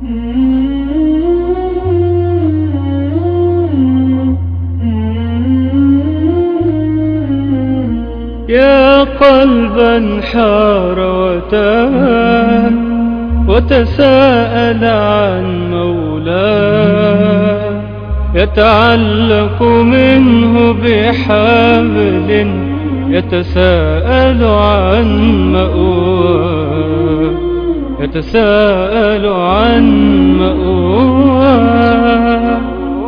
يا قلبا حار وتاه وتساءل عن مولاه يتعلق منه بحبل يتساءل عن مأواه يتساءل عن مأواه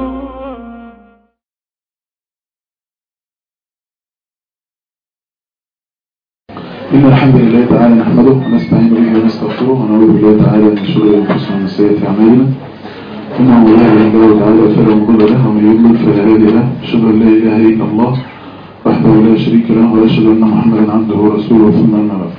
إن الحمد لله تعالى نحمده ونستعين به ونستغفره ونعوذ بالله تعالى من شرور أنفسنا ومن سيئات أعمالنا إنه من يهده الله تعالى فلا مضل له ومن يضلل فلا هادي له أشهد أن لا إله إلا الله وحده لا شريك له وأشهد أن محمدا عبده ورسوله ثم أما بعد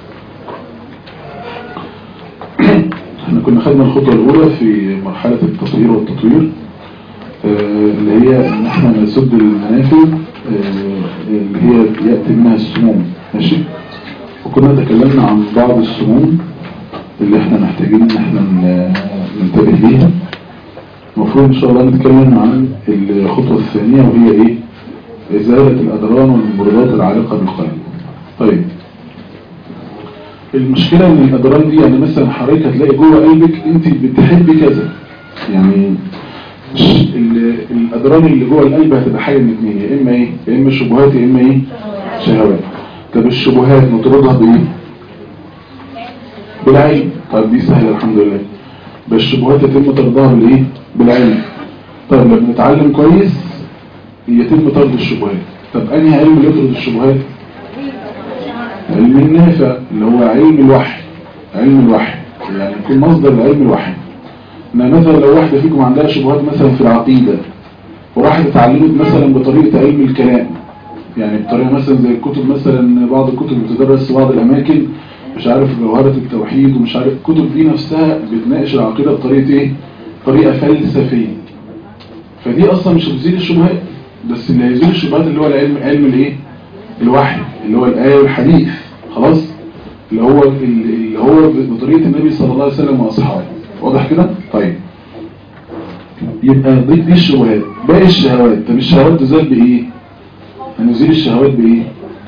احنا كنا خدنا الخطوة الأولى في مرحلة التطهير والتطوير آه، اللي هي إن احنا نسد المنافذ آه، اللي هي يأتي منها السموم ماشي وكنا تكلمنا عن بعض السموم اللي احنا محتاجين ان احنا ن- ننتبه ليها المفروض ان شاء الله نتكلم عن الخطوة الثانية وهي ايه ازالة الادران والمبردات العالقة بالقلب طيب المشكلة ان الادران دي يعني مثلا حضرتك هتلاقي جوه قلبك انت بتحبي كذا يعني ش- ال- الادران اللي جوه القلب هتبقى حاجة من اتنين يا اما ايه يا اما شبهات يا اما ايه شهوات طب الشبهات نطردها بايه بالعلم طب دي سهلة الحمد لله بس الشبهات يتم طردها بالايه بالعلم طب لما نتعلم كويس يتم طرد الشبهات طب انهي علم اللي يطرد الشبهات علم النافع اللي هو علم الوحي علم الوحي يعني يكون مصدر لعلم الوحي ان مثلا لو واحدة فيكم عندها شبهات مثلا في العقيدة وراحت اتعلمت مثلا بطريقة علم الكلام يعني بطريقة مثلا زي الكتب مثلا بعض الكتب بتدرس في بعض الأماكن مش عارف جوهرة التوحيد ومش عارف الكتب دي نفسها بتناقش العقيدة بطريقة ايه؟ طريقة فلسفية فدي أصلا مش هتزيل الشبهات بس اللي هيزيل الشبهات اللي هو العلم علم الايه؟ الوحي اللي هو الآية والحديث خلاص؟ اللي هو اللي هو بطريقة النبي صلى الله عليه وسلم وأصحابه واضح كده؟ طيب يبقى دي, دي الشبهات باقي الشهوات طب الشهوات تزال بإيه؟ هنزيل الشهوات بإيه؟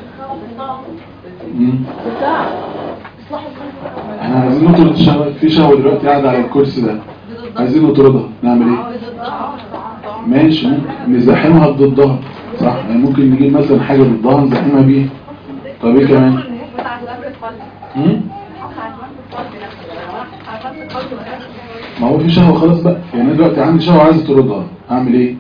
مم. احنا عايزين نطرد الشهوات في شهوة دلوقتي قاعدة على الكرسي ده عايزين نطردها نعمل ايه؟ ماشي ممكن نزاحمها ضدها صح يعني ممكن نجيب مثلا حاجة ضدها نزاحمها بيه طب ايه كمان؟ مم؟ ما هو في شهوة خلاص بقى يعني انا دلوقتي عندي شهوة عايز اطردها هعمل ايه؟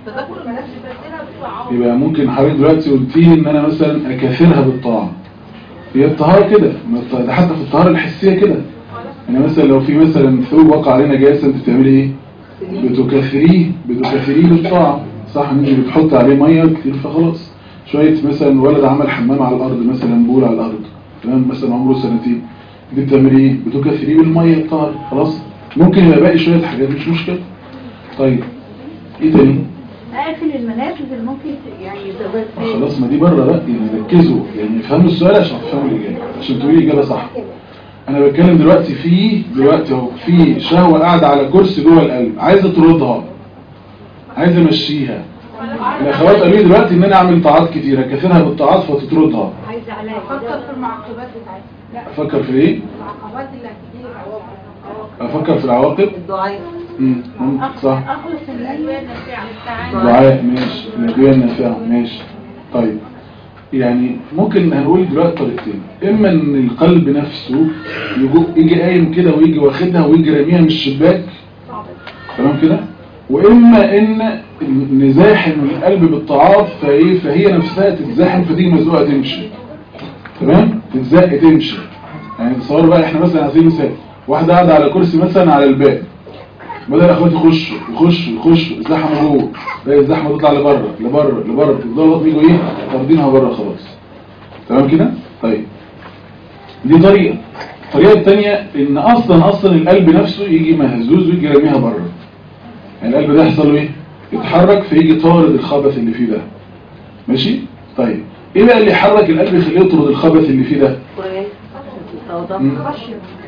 يبقى ممكن حضرتك دلوقتي قلت لي ان انا مثلا اكافرها بالطاعة هي الطهارة كده ما الط- ده حتى في الطهارة الحسية كده يعني مثلا لو في مثلا ثوب وقع عليه نجاسة انت بتعملي ايه بتكفريه بتكفريه بالطاعة صح ان انت بتحط عليه مية كتير فخلاص شوية مثلا ولد عمل حمام على الارض مثلا بول على الارض تمام مثلا عمره سنتين دي بتعملي ايه بتكفريه بالمية الطهر خلاص ممكن يبقى باقي شوية حاجات مش مشكلة طيب ايه تاني اقفل المنافذ اللي ممكن ت- يعني آه تبقى- خلاص ما دي بره بقى يعني ركزوا يعني افهموا السؤال عشان تفهموا الاجابه عشان تقولي الاجابه صح انا بتكلم دلوقتي في دلوقتي اهو في شهوه قاعده على كرسي جوه القلب عايز اطردها عايز امشيها الاخوات قالوا لي دلوقتي ان انا اعمل طاعات كتيره كثيرها بالطاعات فتطردها عايزه عليا فكر في المعقبات بتاعتها لا افكر في ايه المعقبات اللي هتجيلي عواقب افكر في العواقب الدعاء امم صح اخلص الادويه النية النافعه دعاء ماشي الادويه النافعه ماشي طيب يعني ممكن هنقول دلوقتي طريقتين اما ان القلب نفسه يجو يجي قايم كده ويجي واخدها ويجي راميها من الشباك تمام كده واما ان نزاحم القلب بالطاعات فايه فهي نفسها تتزاحم فتيجي مزوقه تمشي تمام تتزق تمشي يعني تصور بقى احنا مثلا عايزين مثال واحده قاعده على كرسي مثلا على الباب بدل الاخوات يخشوا يخشوا يخشوا الزحمه جوه تلاقي الزحمه تطلع لبره لبره لبره تفضلوا يجوا ايه طاردينها بره خلاص تمام كده طيب دي طريقه الطريقه الثانيه ان اصلا اصلا القلب نفسه يجي مهزوز ويجي راميها بره يعني القلب ده يحصل له ايه يتحرك فيجي طارد الخبث اللي فيه ده ماشي طيب ايه بقى اللي يحرك القلب يخليه يطرد الخبث اللي فيه ده قرآن مم.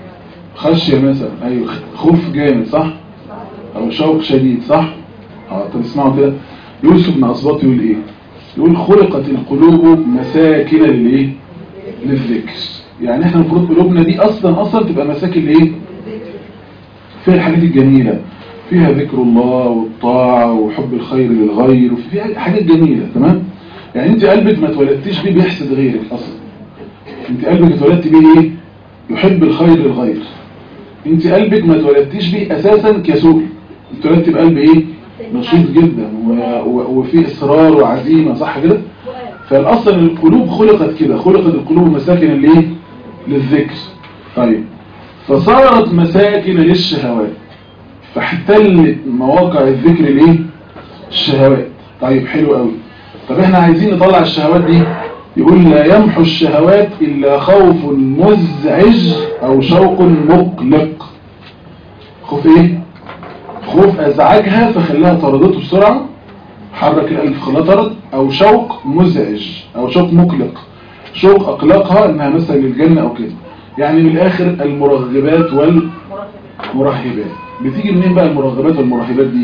خشية مثلا ايوه خوف جامد صح او شوق شديد صح اه طب اسمعوا كده يوسف بن اسباط يقول ايه يقول خلقت القلوب مساكن للايه للذكر يعني احنا المفروض قلوبنا دي اصلا اصلا تبقى مساكن لايه فيها الحاجات الجميلة فيها ذكر الله والطاعة وحب الخير للغير وفيها حاجات جميلة تمام يعني انت قلبك ما اتولدتيش بيه بيحسد غيرك اصلا انت قلبك اتولدت بيه ايه يحب الخير للغير انت قلبك ما اتولدتيش بيه اساسا كسول اتولدت بقلب ايه نشيط جدا و- و- وفيه اصرار وعزيمة صح كده فالاصل القلوب خلقت كده خلقت القلوب مساكن الايه للذكر طيب فصارت مساكن للشهوات فاحتلت مواقع الذكر الايه الشهوات طيب حلو قوي طب احنا عايزين نطلع الشهوات دي يقول لا يمحو الشهوات الا خوف مزعج او شوق مقلق خوف ايه خوف ازعجها فخلاها طردته بسرعه حرك القلب خلاها طرد او شوق مزعج او شوق مقلق شوق اقلقها انها مثلا للجنه او كده يعني من الاخر المرغبات والمرهبات بتيجي منين بقى المرغبات والمرهبات دي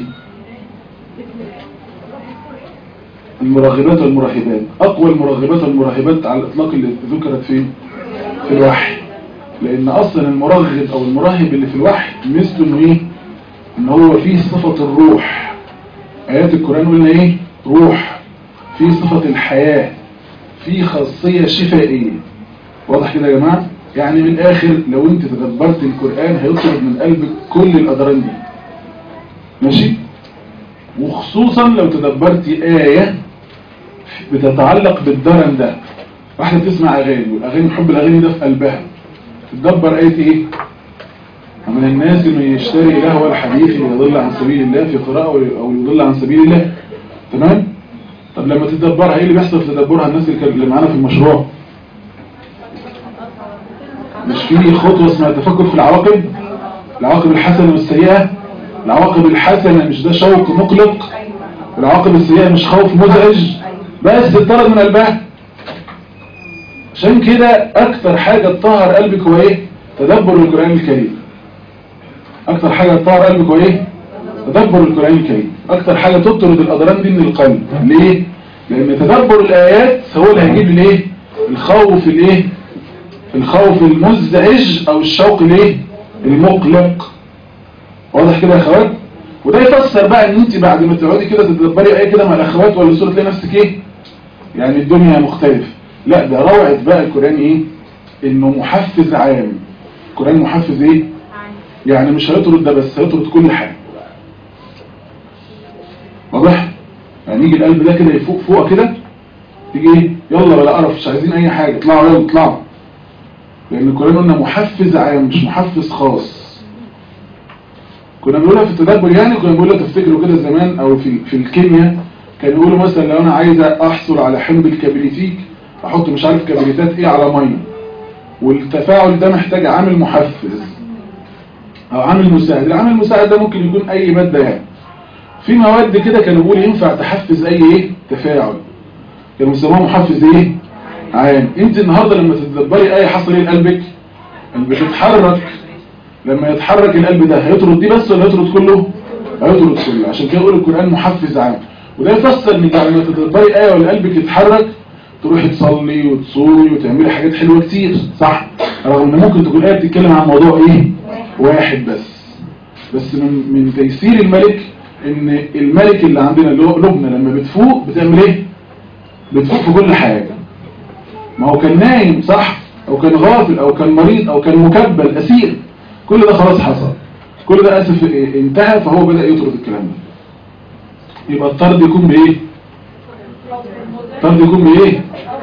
المرغبات والمرهبات اقوى المرغبات والمرهبات على الاطلاق اللي ذكرت فين في الوحي لان اصلا المرغب او المرهب اللي في الوحي مثله انه ايه ان هو فيه صفة الروح ايات القرآن قلنا ايه روح فيه صفة الحياة فيه خاصية شفائية واضح كده يا جماعة يعني من الاخر لو انت تدبرت القرآن هيطلب من قلبك كل الادران دي ماشي وخصوصا لو تدبرت آية بتتعلق بالدرن ده واحدة تسمع أغاني والأغاني حب الأغاني ده في قلبها تدبر آية إيه ومن الناس من يشتري لهو الحديث ليضل عن سبيل الله في قراءة أو يضل عن سبيل الله تمام طب لما تدبرها ايه اللي بيحصل في تدبرها الناس اللي كانت- اللي معانا في المشروع مش في خطوة اسمها التفكر في العواقب العواقب الحسنة والسيئة العواقب الحسنة مش ده شوق مقلق العواقب السيئة مش خوف مزعج بس اتطرد من قلبها عشان كده اكتر حاجة تطهر قلبك هو ايه تدبر القرآن الكريم اكتر حاجة تطهر قلبك هو ايه تدبر القرآن الكريم اكتر حاجة تطرد الاضرار دي من القلب ليه لان تدبر الايات هو اللي هيجيب الايه الخوف الايه الخوف المزعج او الشوق الايه المقلق واضح كده يا اخوات وده يفسر بقى ان انت بعد ما تقعدي كده تدبري ايه كده مع الاخوات ولا الصوره تلاقي نفسك ايه يعني الدنيا مختلف لا ده روعه بقى القران ايه انه محفز عام القران محفز ايه يعني مش هيطرد ده بس هيطرد كل حاجه واضح يعني يجي القلب ده كده يفوق فوق كده تيجي ايه يلا بلا قرف مش عايزين اي حاجه اطلعوا يلا اطلعوا لان القران قلنا محفز عام مش محفز خاص كنا بنقولها في التدبر يعني كنا بنقولها تفتكروا كده زمان او في في الكيمياء كانوا يقولوا مثلا لو انا عايز احصل على حمض الكبريتيك احط مش عارف كبريتات ايه على ميه والتفاعل ده محتاج عامل محفز او عامل مساعد العامل المساعد ده ممكن يكون اي ماده يعني في مواد كده كانوا بيقولوا ينفع تحفز اي ايه تفاعل كانوا بيسموها محفز ايه عام انت النهارده لما تتدبري اي حصل ايه لقلبك بتتحرك لما يتحرك القلب ده هيطرد دي بس ولا هيطرد كله هيطرد كله عشان كده يقول القرآن محفز عام وده يفسر ان بعد ما تتدبري آية ولا قلبك يتحرك تروحي تصلي وتصومي وتعملي حاجات حلوة كتير صح رغم ان ممكن تكون آية بتتكلم عن موضوع ايه واحد بس بس من, من تيسير الملك ان الملك اللي عندنا اللي هو قلوبنا لما بتفوق بتعمل ايه بتفوق في كل حاجة ما هو كان نايم صح او كان غافل او كان مريض او كان مكبل اسير كل ده خلاص حصل كل ده اسف إيه، انتهى فهو بدأ يطرد الكلام ده يبقى الطرد يكون بايه الطرد يكون بايه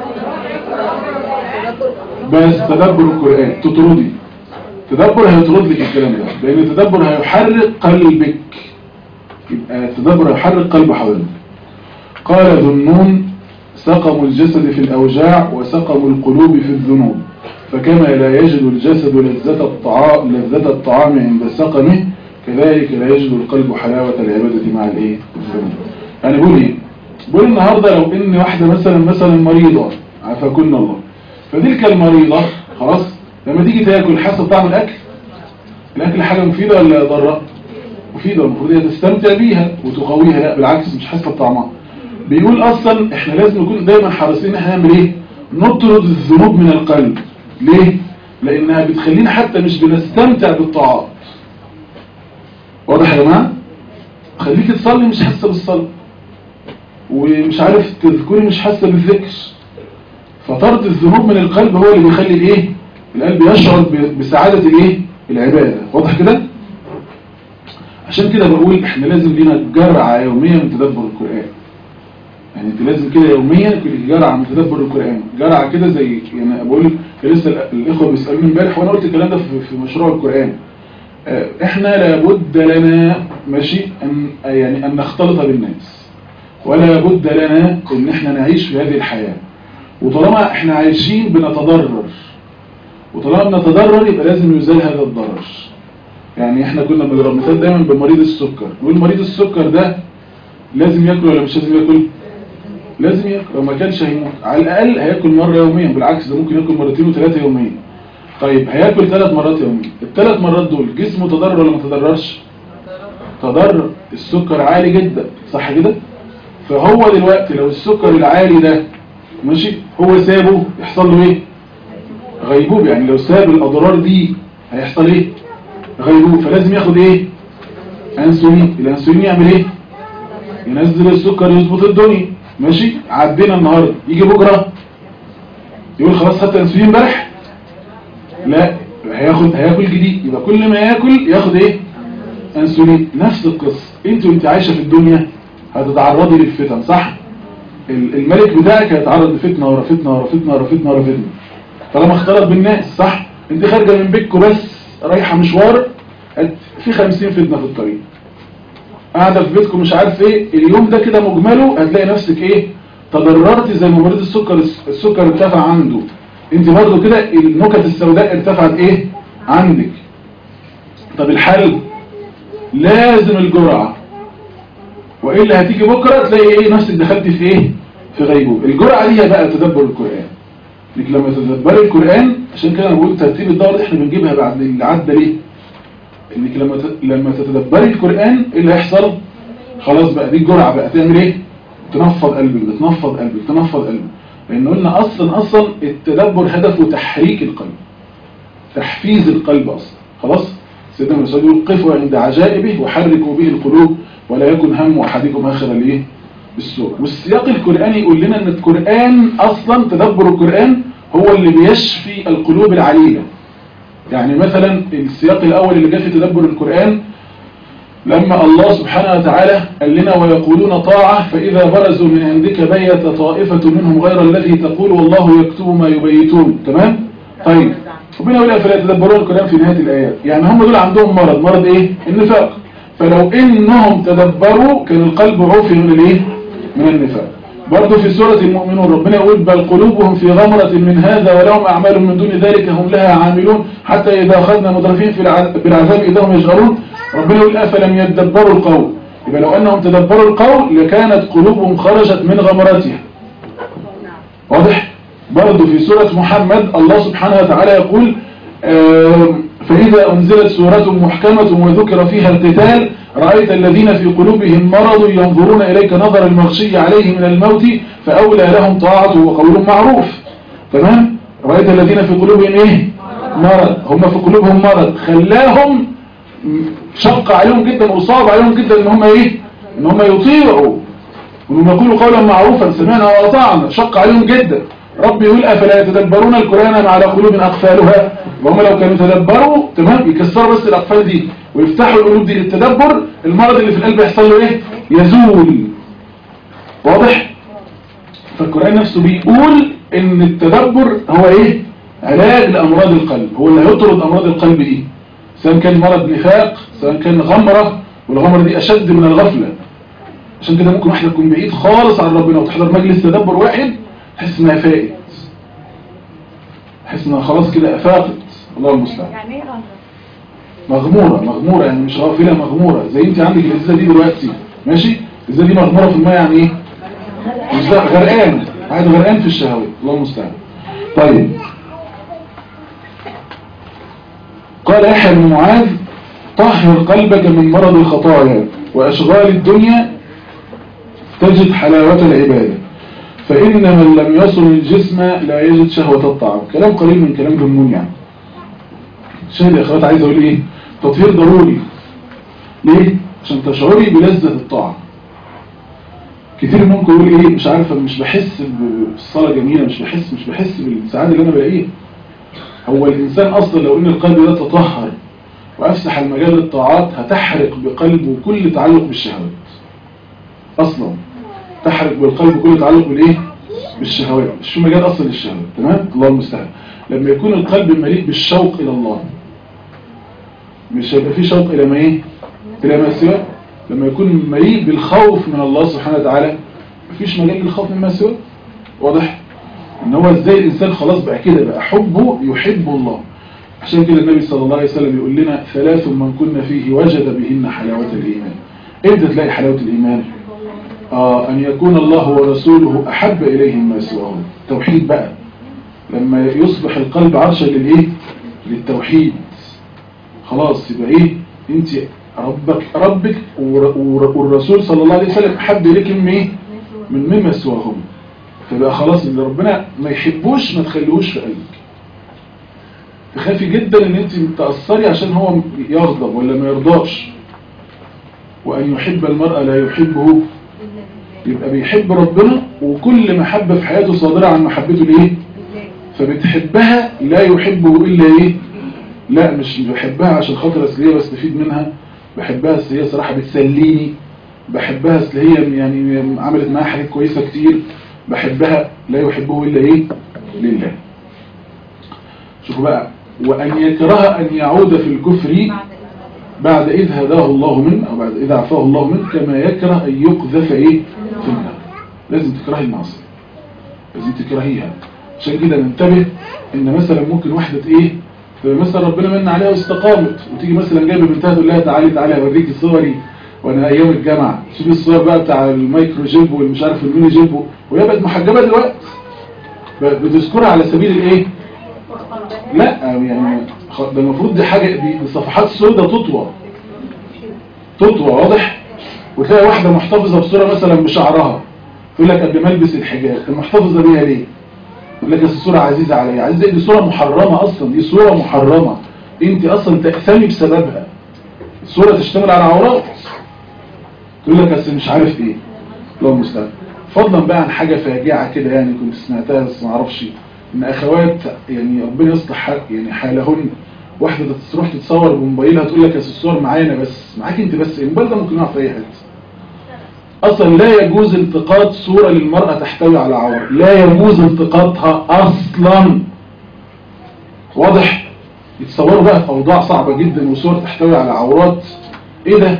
بس تدبر القرآن تطردي تدبر هيطرد لك الكلام ده لان التدبر هيحرك قلبك يبقى التدبر هيحرك قلب حضرتك قال ذو النون سقم الجسد في الأوجاع وسقم القلوب في الذنوب فكما لا يجد الجسد لذة الطعام, لذة الطعام عند سقمه كذلك لا يجد القلب حلاوة العبادة مع الايه الذنوب يعني بقول ايه بقول النهاردة لو ان واحدة مثلا مثلا مريضة عافاكن الله فتلك المريضة خلاص لما تيجي تاكل حاسة طعم الاكل الاكل حاجه مفيده ولا ضاره مفيده والمفروض هي تستمتع بيها وتقويها لا بالعكس مش حاسه بطعمها بيقول اصلا احنا لازم نكون دايما حريصين احنا نعمل ايه نطرد الذنوب من القلب ليه لانها بتخلينا حتى مش بنستمتع بالطاعات واضح يا جماعه خليك تصلي مش حاسه بالصلاه ومش عارف تذكري مش حاسه بالذكر فطرد الذنوب من القلب هو اللي بيخلي الايه القلب يشعر ب- بسعاده الايه العباده واضح كده عشان كده بقول احنا لازم لينا جرعه يوميه من تدبر القران يعني انت لازم كده يوميا يكون لك جرعه من تدبر القران جرعه كده زي يعني بقول كان لسه ال- الاخوه بيسالوني امبارح وانا قلت الكلام ده في في مشروع القران آه، احنا لابد لنا ماشي ان يعني ان نختلط بالناس ولا بد لنا ان احنا نعيش في هذه الحياه وطالما احنا عايشين بنتضرر وطالما بنتضرر يبقى لازم يزال هذا الضرر يعني احنا كنا بنضرب مثال دايما بمريض السكر نقول مريض السكر ده لازم ياكل ولا مش لازم ياكل لازم ياكل لو ما كانش هيموت على الاقل هياكل مره يوميا بالعكس ده ممكن ياكل مرتين وثلاثه يوميا طيب هياكل ثلاث مرات يوميا الثلاث مرات دول جسمه تضرر ولا ما تضررش تضرر السكر عالي جدا صح كده فهو دلوقتي لو السكر العالي ده ماشي هو سابه يحصل له ايه غيبوب يعني لو ساب الاضرار دي هيحصل ايه غيبوب فلازم ياخد ايه انسولين الانسولين يعمل ايه ينزل السكر يظبط الدنيا ماشي عدينا النهارده يجي بكره يقول خلاص خدت انسولين امبارح لا هياخد هياكل جديد يبقى كل ما ياكل ياخد ايه انسولين نفس القصه انت وانت عايشه في الدنيا هتتعرضي للفتن صح ال- الملك بتاعك هيتعرض لفتنه ورا فتنه ورا فتنه ورا فتنه ورا فتنه طالما اختلط بالناس صح انت خارجه من بيتكم بس رايحه مشوار هت- في 50 فتنه في الطريق قاعده في بيتكم مش عارف ايه اليوم ده كده مجمله هتلاقي نفسك ايه تضررت زي ما مريض السكر السكر ارتفع عنده انت برضه كده النكت السوداء ارتفعت ايه عندك طب الحل لازم الجرعه والا هتيجي بكره تلاقي ايه نفسك دخلت في ايه في غيبوبه الجرعه دي هي بقى تدبر القران انك لما تتدبري القران عشان كده انا بقول ترتيب الدور احنا بنجيبها بعد اللي عدى ليه انك لما ت... لما تتدبري القران ايه اللي هيحصل خلاص بقى دي الجرعه بقى تعمل ايه تنفض قلبك تنفض قلبك تنفض قلبك لان قلنا اصلا اصلا التدبر هدفه تحريك القلب تحفيز القلب اصلا خلاص سيدنا مسعود يقول قفوا عند عجائبه وحركوا به القلوب ولا يكن هم احدكم اخر الايه بالسوء والسياق القراني يقول لنا ان القران اصلا تدبر القران هو اللي بيشفي القلوب العليله يعني مثلا السياق الاول اللي جاء في تدبر القران لما الله سبحانه وتعالى قال لنا ويقولون طاعة فإذا برزوا من عندك بيت طائفة منهم غير الذي تقول والله يكتب ما يبيتون تمام؟ طيب ربنا يقول فلا يتدبرون الكلام في نهاية الآيات يعني هم دول عندهم مرض مرض إيه؟ النفاق فلو إنهم تدبروا كان القلب عوفي من الإيه؟ من النفاق برضه في سورة المؤمنون ربنا يقول بل قلوبهم في غمرة من هذا ولهم أعمال من دون ذلك هم لها عاملون حتى إذا أخذنا مترفين في الع- بالعذاب إذا هم يشغلون ربنا يقول أفلم يتدبروا القول يبقى لو أنهم تدبروا القول لكانت قلوبهم خرجت من غمرتها واضح برضه في سورة محمد الله سبحانه وتعالى يقول آم، فإذا أنزلت سورة محكمة وذكر فيها القتال رأيت الذين في قلوبهم مرض ينظرون إليك نظر المغشي عليه من الموت فأولى لهم طاعة وقول معروف تمام رأيت الذين في قلوبهم إيه مرض هم في قلوبهم مرض خلاهم شق عليهم جدا وصعب عليهم جدا ان هم ايه ان هم يطيعوا وانهم يقولوا قولا معروفا سمعنا واطعنا شق عليهم جدا رب يقول افلا يتدبرون القران ام على قلوب اقفالها وهم لو كانوا يتدبروا تمام يكسروا بس الاقفال دي ويفتحوا القلوب دي للتدبر المرض اللي في القلب يحصل له ايه يزول واضح فالقران نفسه بيقول ان التدبر هو ايه علاج لامراض القلب هو اللي هيطرد امراض القلب دي سواء كان مرض نفاق سواء كان غمرة والغمرة دي أشد من الغفلة عشان كده ممكن واحدة تكون بعيد خالص عن ربنا وتحضر مجلس تدبر واحد تحس انها فائت تحس انها خلاص كده أفاقت الله المستعان يعني ايه غمرة؟ مغمورة مغمورة يعني مش غافلة مغمورة زي انت عندك الإزازة دي دلوقتي ماشي الإزازة دي مغمورة في الماء يعني ايه مش ده غرقان قاعد غرقان في الشهوات الله المستعان طيب قال يحيى بن معاذ طهر قلبك من مرض الخطايا وأشغال الدنيا تجد حلاوة العبادة فإن من لم يصل الجسم لا يجد شهوة الطعام كلام قليل من كلام جمهور يعني شاهد يا أخوات عايز أقول إيه تطهير ضروري ليه؟ عشان تشعري بلذة الطاعة كتير منكم يقول ايه مش عارفه مش بحس بالصلاه جميله مش بحس مش بحس بالسعاده اللي انا بلاقيها هو الانسان اصلا لو ان القلب ده تطهر وافسح المجال للطاعات هتحرق بقلبه كل تعلق بالشهوات اصلا تحرق بالقلب كل تعلق بالايه بالشهوات مش في مجال اصلا للشهوات تمام الله المستعان لما يكون القلب مليء بالشوق الى الله مش هيبقى فيه شوق الى ما ايه الى ما سواه لما يكون مليء بالخوف من الله سبحانه وتعالى مفيش مجال للخوف مما سواه واضح ان هو ازاي الانسان خلاص بقى كده بقى حبه يحب الله عشان كده النبي صلى الله عليه وسلم يقول لنا ثلاث من كنا فيه وجد بهن حلاوة الإيمان امتى تلاقي حلاوة الإيمان آه أن يكون الله ورسوله أحب إليه ما سواه توحيد بقى لما يصبح القلب عرشا للإيه للتوحيد خلاص يبقى إيه انت ربك ربك والرسول صلى الله عليه وسلم أحب إليك من إيه من مما سواهم فبقى خلاص اللي ربنا ما يحبوش ما تخليهوش في قلبك تخافي جدا ان انت تأثري عشان هو يغضب ولا ما يرضاش وان يحب المرأة لا يحبه يبقى بيحب ربنا وكل محبة في حياته صادرة عن محبته ليه فبتحبها لا يحبه الا ايه لا مش بحبها عشان خاطر اصل هي بستفيد منها بحبها اصل هي صراحة بتسليني بحبها اصل هي يعني عملت معايا حاجات كويسة كتير بحبها لا يحبه الا ايه لله شوفوا بقى وأن يكره أن يعود في الكفر بعد إذ هداه الله منه أو بعد إذا عفاه الله منه كما يكره أن يقذف إيه في النار لازم تكرهي المعصية لازم تكرهيها عشان كده ننتبه إن مثلا ممكن واحدة إيه مثلا ربنا من عليها واستقامت وتيجي مثلا جايبه بنتها تقول لها تعالي تعالي اوريكي صوري وانا ايام الجامعه شوفي الصور بقى بتاع المايكرو جيب والمش عارف الميني جيب وهي بقت محجبه دلوقتي بتذكرها على سبيل الايه لا يعني ده المفروض دي حاجة دي الصفحات السوداء تطوى تطوى واضح وتلاقي واحدة محتفظة بصورة مثلا بشعرها تقول لك قبل ما البس الحجاب المحتفظة بيها ليه تقول لك الصورة عزيزة عليا عزيزة دي صورة محرمة اصلا دي صورة محرمة انت اصلا تأثمي بسببها الصورة تشتمل على عورات تقول لك بس مش عارف ايه الله المستعان فضلا بقى عن حاجة فاجعة كده يعني كنت سمعتها بس ما اعرفش ان اخوات يعني ربنا يصلح حال يعني حالهن واحدة تروح تتصور بموبايلها تقول لك يا الصور معانا بس معاك انت بس الموبايل ده ممكن يقع في اي حته اصلا لا يجوز التقاط صورة للمرأة تحتوي على عورة لا يجوز التقاطها اصلا واضح يتصوروا بقى في اوضاع صعبة جدا وصور تحتوي على عورات ايه ده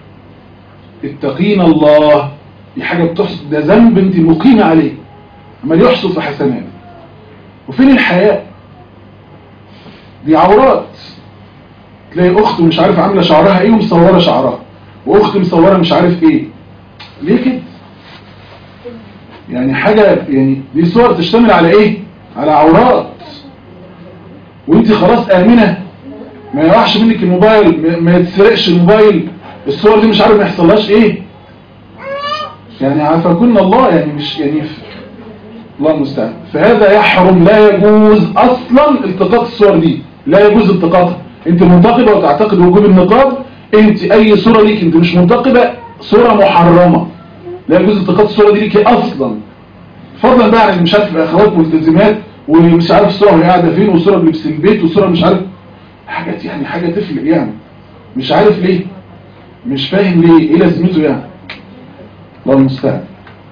اتقين الله دي حاجة بتحصل ده ذنب انت مقيمة عليه عمال يحصل في حسنات وفين الحياء دي عورات تلاقي اخت مش عارف عامله شعرها ايه ومصوره شعرها واخت مصوره مش عارف ايه ليه كده يعني حاجه يعني دي صور تشتمل على ايه على عورات وانت خلاص امنه ما يروحش منك الموبايل ما يتسرقش الموبايل الصور دي مش عارف ما يحصلهاش ايه يعني عافاكن الله يعني مش يعني الله المستعان فهذا يحرم لا يجوز اصلا التقاط الصور دي لا يجوز التقاطها انت منتقبة وتعتقد وجوب النقاب انت اي صورة ليك انت مش منتقبة صورة محرمة لا يجوز التقاط الصورة دي ليك اصلا فضلا بقى عن مش عارف اخوات ملتزمات ومش عارف الصورة وهي قاعدة فين وصورة بلبس البيت وصورة مش عارف حاجات يعني حاجة تفلق يعني مش عارف ليه مش فاهم ليه ايه لازمته يعني الله المستعان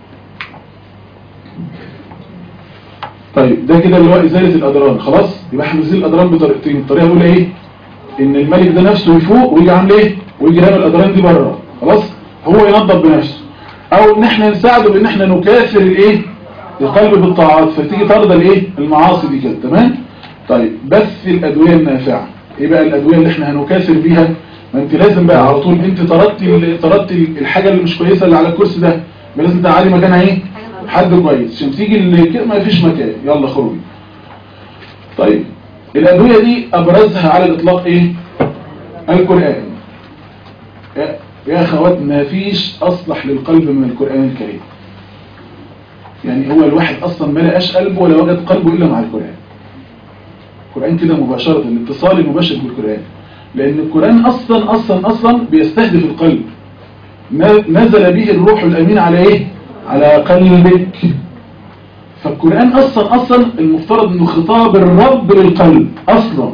طيب ده كده اللي هو ازاله الادران خلاص يبقى احنا بنزيل الادران بطريقتين الطريقه الاولى ايه ان الملك ده نفسه يفوق ويجي عامل ايه ويجي رامي الادران دي بره خلاص هو ينظف بنفسه او ان احنا نساعده بان احنا نكاثر الايه القلب بالطاعات فتيجي ترضى الايه المعاصي دي كده تمام طيب بس الادويه النافعه ايه بقى الادويه اللي احنا هنكاثر بيها ما انت لازم بقى على طول انت طردتي طردتي الحاجه اللي مش كويسه اللي على الكرسي ده لازم تعالي مكانها ايه حد كويس عشان تيجي اللي كده ما فيش مكان يلا خروجي طيب الأدوية دي أبرزها على الإطلاق إيه القرآن يا- يا أخوات ما فيش أصلح للقلب من القرآن الكريم يعني هو الواحد أصلا ما لقاش قلبه ولا وجد قلبه إلا مع القرآن القرآن كده مباشرة الاتصال المباشر بالقرآن لأن القرآن أصلا أصلا أصلا بيستهدف القلب ن- نزل به الروح الأمين على إيه؟ على قلبك فالقرآن أصلا أصلا المفترض أنه خطاب الرب للقلب أصلا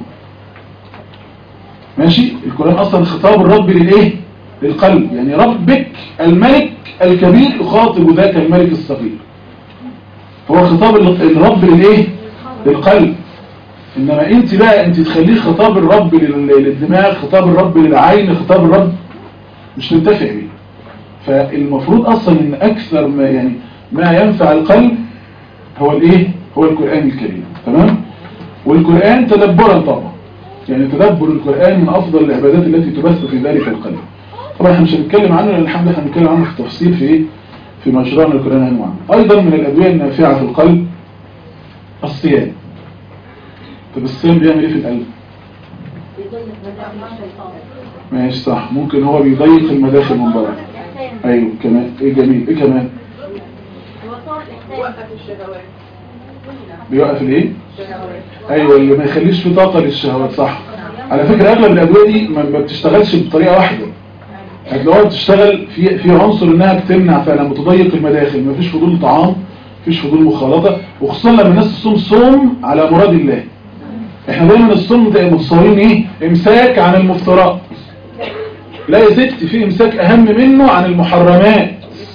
ماشي القرآن أصلا خطاب الرب للإيه للقلب يعني ربك الملك الكبير يخاطب ذاك الملك الصغير هو خطاب ال- الرب للإيه للقلب إنما أنت بقى أنت تخليه خطاب الرب لل- للدماغ خطاب الرب للعين خطاب الرب مش تنتفع بيه فالمفروض أصلا أن أكثر ما يعني ما ينفع القلب هو الإيه هو القرآن الكريم تمام والقرآن تدبرا طبعا يعني تدبر القرآن من أفضل العبادات التي تبث في ذلك القلب طبعا احنا مش هنتكلم عنه لأن الحمد لله هنتكلم عنه في تفصيل في إيه في مشروعنا القرآن المعام أيضا من الأدوية النافعة في القلب الصيام طب الصيام بيعمل إيه في القلب ماشي صح ممكن هو بيضيق المداخل من بره ايوه كمان ايه جميل ايه كمان وقف الشهوات بيوقف الايه الشهوات ايوه اللي ما يخليش في طاقه للشهوات صح على فكره اغلب الادويه دي ما ما بتشتغلش بطريقه واحده هتلاقوها بتشتغل في في عنصر انها بتمنع فعلا بتضيق المداخل مفيش فضول طعام مفيش فضول مخالطه وخصوصا لما الناس تصوم صوم على مراد الله احنا دايما الصوم ده متصورين ايه امساك عن المفترات لا يا ست في امساك اهم منه عن المحرمات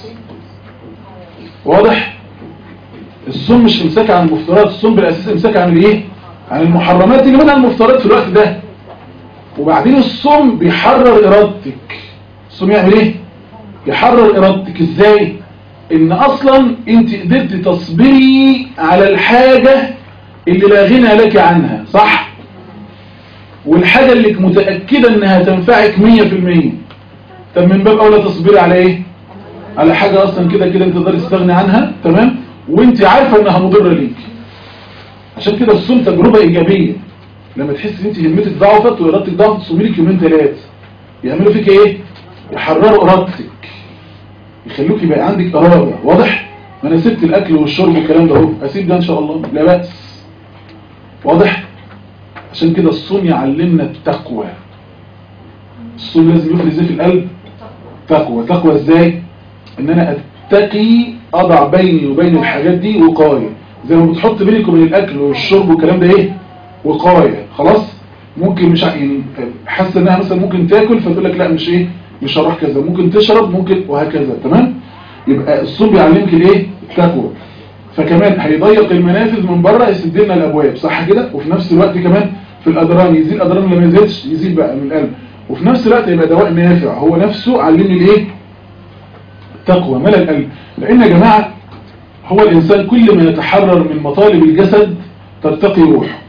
واضح الصوم مش امساك عن المفترات الصوم بالاساس امساك عن الايه عن المحرمات اللي منها المفترات في الوقت ده وبعدين الصوم بيحرر ارادتك الصوم يعمل ايه يحرر ارادتك ازاي ان اصلا انت قدرت تصبري على الحاجة اللي لا غنى لك عنها صح والحاجة اللي متأكدة انها تنفعك مية في المية طب من باب اولى تصبري على ايه على حاجة اصلا كده كده انت تقدر تستغني عنها تمام وانت عارفة انها مضرة ليك عشان كده الصوم تجربة ايجابية لما تحس ان انت همتك ضعفت وارادتك ضعفت تصومي لك يومين ثلاثة يعملوا فيك ايه يحرروا ارادتك يخلوك يبقى عندك اراده واضح ما انا سبت الاكل والشرب والكلام ده اهو اسيب ده ان شاء الله لا باس واضح عشان كده الصوم يعلمنا التقوى الصوم لازم يفرز ايه في القلب تقوى تقوى ازاي ان انا اتقي اضع بيني وبين الحاجات دي وقايه زي ما بتحط بينك وبين الاكل والشرب والكلام ده ايه وقايه خلاص ممكن مش ع- يعني حاسه انها مثلا ممكن تاكل فتقول لك لا مش ايه مش هروح كذا ممكن تشرب ممكن وهكذا تمام يبقى الصوم بيعلمك الايه التقوى فكمان هيضيق المنافذ من بره يسد لنا الابواب صح كده وفي نفس الوقت كمان في الادران يزيد الادران لما يزيدش يزيد بقى من القلب وفي نفس الوقت يبقى دواء نافع هو نفسه علمني الايه التقوى ملا القلب لان يا جماعه هو الانسان كل ما يتحرر من مطالب الجسد ترتقي روحه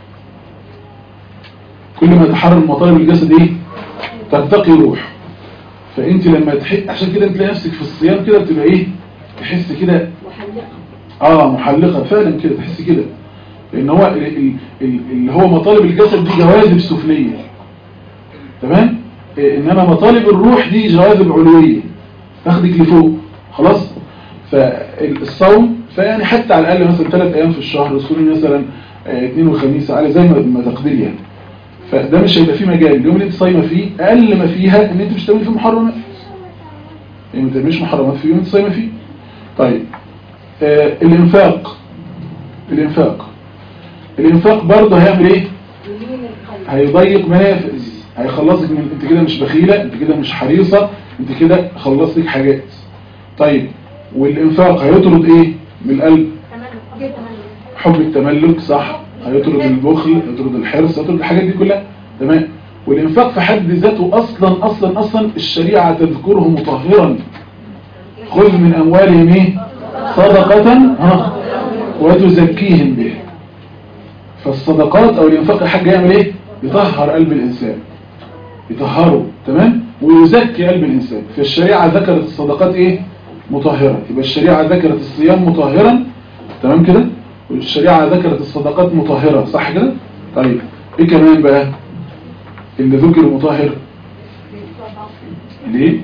كل ما يتحرر من مطالب الجسد ايه ترتقي روحه فانت لما تحس عشان كده تلاقي نفسك في الصيام كده بتبقى ايه تحس كده اه محلقة فعلا كده تحس كده لان هو ال- ال- ال- اللي هو مطالب الجسد دي جواذب سفلية تمام إيه، انما مطالب الروح دي جواذب علوية تاخدك لفوق خلاص فالصوم فيعني حتى على الاقل مثلا ثلاث ايام في الشهر صومي مثلا آه، اثنين وخميس على زي ما ما تقدر يعني فده مش هيبقى فيه مجال اليوم اللي انت صايمه فيه اقل ما فيها ان انت مش تعملي فيه محرمات يعني ما تعمليش محرمات في يوم انت صايمه فيه طيب آه الانفاق الانفاق الانفاق برضه هيعمل ايه هيضيق منافذ هيخلصك من انت كده مش بخيلة انت كده مش حريصة انت كده خلصتك حاجات طيب والانفاق هيطرد ايه من القلب حب التملك صح هيطرد البخل هيطرد الحرص هيطرد الحاجات دي كلها تمام والانفاق في حد ذاته اصلا اصلا اصلا الشريعة تذكره مطهرا خذ من اموالهم ايه صدقة ها وتزكيهم به فالصدقات او الانفاق الحاج يعمل ايه يطهر قلب الانسان يطهره تمام ويزكي قلب الانسان فالشريعة ذكرت الصدقات ايه مطهرة يبقى الشريعة ذكرت الصيام مطهرا تمام كده والشريعة ذكرت الصدقات مطهرة صح كده طيب ايه كمان بقى اللي ذكر مطهر ليه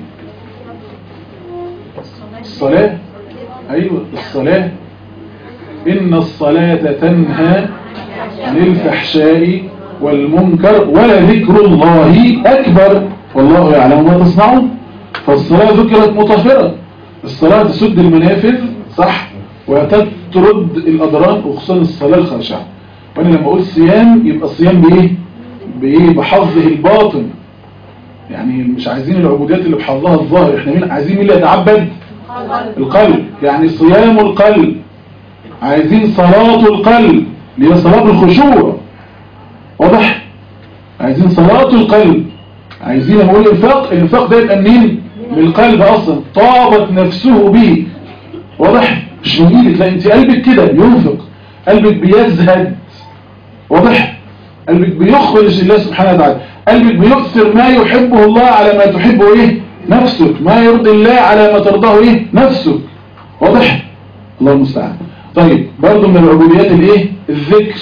الصلاة أيوة الصلاة إن الصلاة تنهى عن الفحشاء والمنكر ولذكر الله أكبر والله يعلم ما تصنعون فالصلاة ذكرت مطهرة الصلاة تسد المنافذ صح وتطرد الأضرار وخصوصا الصلاة الخاشعة وأنا لما أقول صيام يبقى الصيام بإيه؟ بإيه؟ بحظه الباطن يعني مش عايزين العبوديات اللي بحظها الظاهر احنا مين عايزين مين اللي يتعبد القلب يعني صيام القلب عايزين صلاة القلب اللي هي صلاة الخشوع واضح عايزين صلاة القلب عايزين نقول الانفاق الانفاق ده يبقى منين من القلب اصلا طابت نفسه به واضح مش من ايدك لا انت قلبك كده ينفق قلبك بيزهد واضح قلبك بيخرج الله سبحانه وتعالى قلبك بيؤثر ما يحبه الله على ما تحبه ايه نفسك ما يرضي الله على ما ترضاه ايه نفسك واضح الله المستعان طيب برضو من العبوديات الايه الذكر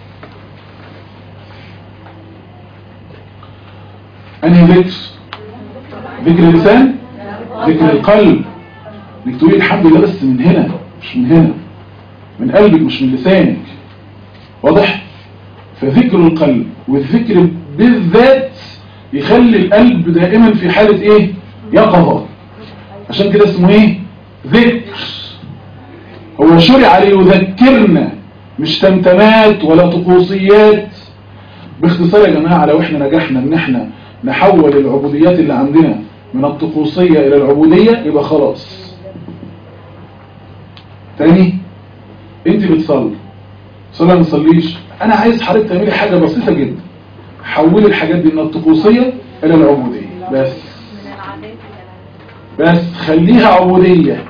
انهي ذكر ذكر اللسان ذكر القلب انك تقولي الحمد لله بس من هنا مش من هنا من قلبك مش من لسانك واضح فذكر القلب والذكر بالذات يخلي القلب دائما في حالة ايه يقظة عشان كده اسمه ايه ذكر هو شرع ليذكرنا مش تمتمات ولا طقوسيات باختصار يا جماعة لو احنا نجحنا ان احنا نحول العبوديات اللي عندنا من الطقوسية الى العبودية يبقى خلاص تاني انت بتصلي صلى ما تصليش انا عايز حضرتك تعملي حاجة بسيطة جدا حولي الحاجات دي من الطقوسية الى العبودية بس بس خليها عبودية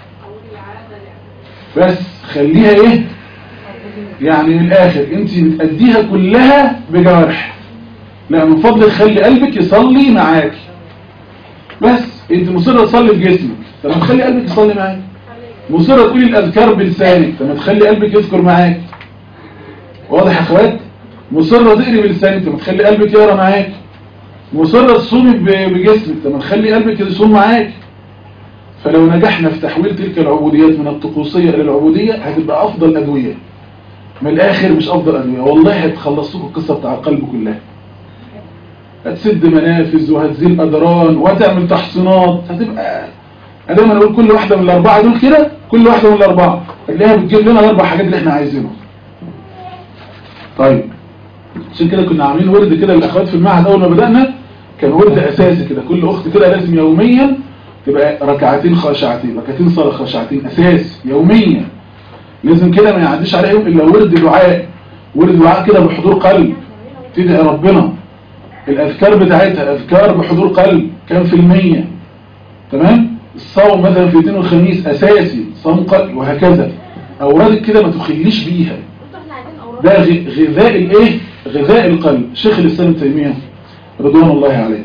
بس خليها ايه يعني من الاخر انت بتأديها كلها بجوارح لا من فضلك خلي قلبك يصلي معاك بس انت مصرة تصلي بجسمك طب ما تخلي قلبك يصلي معاك مصرة تقولي الاذكار بلسانك طب ما تخلي قلبك يذكر معاك واضح يا اخوات مصرة تقري بلسانك طب ما تخلي قلبك يقرا معاك مصرة تصومي بجسمك طب ما تخلي قلبك يصوم معاك فلو نجحنا في تحويل تلك العبوديات من الطقوسية إلى العبودية هتبقى أفضل أدوية من الآخر مش أفضل أدوية والله هتخلصوكوا القصة بتاع القلب كلها هتسد منافذ وهتزيل أدران وهتعمل تحصينات هتبقى أنا دايما أقول كل واحدة من الأربعة دول كده كل واحدة من الأربعة هتلاقيها بتجيب لنا الأربع حاجات اللي احنا عايزينهم طيب عشان كده كنا عاملين ورد كده للأخوات في المعهد أول ما بدأنا كان ورد أساسي كده كل أخت كده لازم يوميا تبقى ركعتين خاشعتين ركعتين صلاة خاشعتين أساس يوميا لازم كده ما يعديش عليها يوم إلا ورد دعاء ورد دعاء كده بحضور قلب تدعي ربنا الأذكار بتاعتها أذكار بحضور قلب كام في المية تمام الصوم مثلا في الاثنين والخميس أساسي صوم قلب وهكذا أورادك كده ما تخليش بيها ده غذاء الايه غذاء القلب شيخ الإسلام ابن تيمية رضوان الله عليه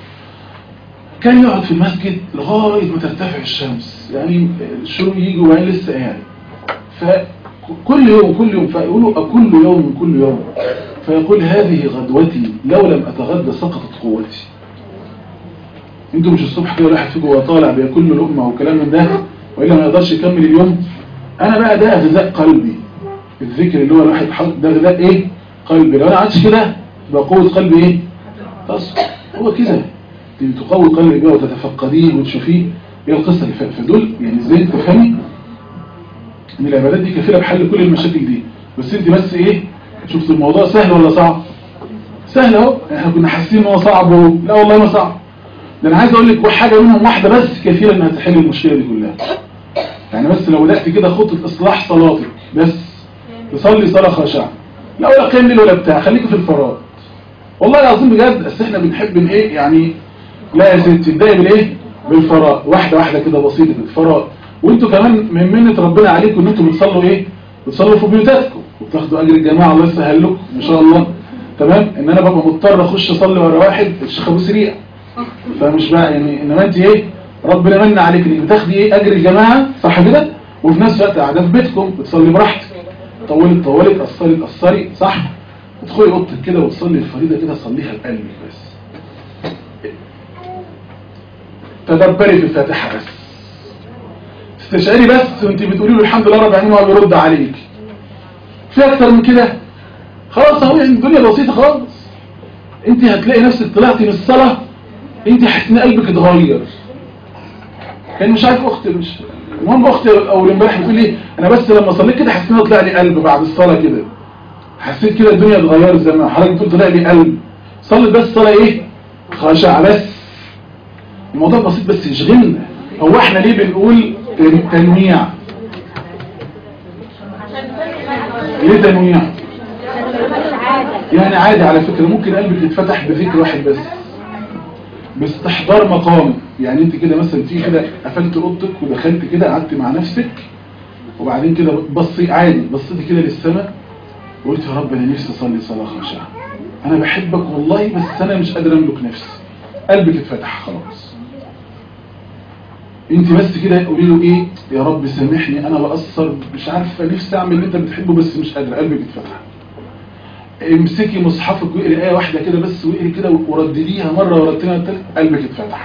كان يقعد في المسجد لغاية ما ترتفع الشمس يعني الشروق يجي وبعدين لسه قاعد فكل يوم كل يوم فيقولوا كل يوم كل يوم فيقول هذه غدوتي لو لم أتغدى سقطت قوتي انتوا مش الصبح كده واحد فيكم وطالع بياكل له لقمه وكلام من ده والا ما يقدرش يكمل اليوم انا بقى ده غذاء قلبي الذكر اللي هو الواحد حاطط ده غذاء ايه قلبي لو انا عادش كده يبقى قوه قلبي ايه تصل هو كده تقوي قلبك بقى وتتفقديه وتشوفيه ايه القصة اللي فاتت فدول يعني ازاي تفهمي ان العبادات دي كفيلة بحل كل المشاكل دي بس انت بس ايه شفت الموضوع سهل ولا صعب سهل اهو احنا كنا حاسين ان هو صعب و... لا والله ما صعب ده انا عايز اقول لك حاجة منهم واحدة بس كفيلة انها تحل المشكلة دي كلها يعني بس لو بدأت كده خطة اصلاح صلاتك بس تصلي صلاة خاشعة لا ولا قيم ليل ولا بتاع خليك في الفراد والله العظيم بجد بس احنا بنحب ان ايه يعني لا يا ستي ابدأي بالايه بالفراء واحدة واحدة كده بسيطة بالفراء وانتوا كمان من منة ربنا عليكم ان انتوا بتصلوا ايه بتصلوا في بيوتاتكم وبتاخدوا اجر الجماعة الله يسهل لكم ان شاء الله تمام ان انا ببقى مضطر اخش اصلي ورا واحد الشيخ ابو سريع فمش بقى يعني انما انت ايه ربنا من عليك انك بتاخدي ايه اجر الجماعة صح كده وفي نفس الوقت قاعده في بيتكم بتصلي براحتك طولت طولت قصري قصري صح ادخلي اوضتك كده وتصلي الفريضه كده صليها بقلبك بس تدبري في الفاتحة بس استشعري بس وانت بتقولي له الحمد لله رب العالمين وهو بيرد عليك في اكتر من كده خلاص اهو يعني الدنيا بسيطة خالص انت هتلاقي نفسك طلعتي من الصلاة انت حاسس ان قلبك اتغير كان مش عارف اختي مش المهم اختي اول امبارح بتقول لي انا بس لما صليت كده حسيت ان طلع لي قلب بعد الصلاه كده حسيت كده الدنيا اتغيرت زي ما حضرتك بتقول طلع لي قلب صلي بس صلاه ايه خاشعه بس الموضوع بسيط بس يشغلنا هو احنا ليه بنقول تن- تنويع ليه تنويع يعني عادي على فكرة ممكن قلبك يتفتح بذكر واحد بس باستحضار مقام يعني انت كده مثلا تيجي كده قفلت اوضتك ودخلت كده قعدت مع نفسك وبعدين كده بصي عادي بصيتي كده للسماء وقلت يا رب انا نفسي اصلي صلاه خاشعه انا بحبك والله بس انا مش قادر املك نفسي قلبك اتفتح خلاص انت بس كده قولي له ايه يا رب سامحني انا بقصر مش عارفه نفسي اعمل اللي انت بتحبه بس مش قادر قلبك اتفتح امسكي مصحفك واقري ايه واحده كده بس واقري كده وردديها مره ورا الثانيه والثالثه قلبك اتفتح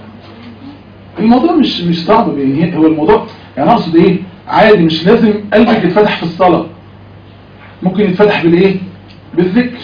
الموضوع مش مش صعب يعني هو الموضوع يعني اقصد ايه عادي مش لازم قلبك يتفتح في الصلاه ممكن يتفتح بالايه بالذكر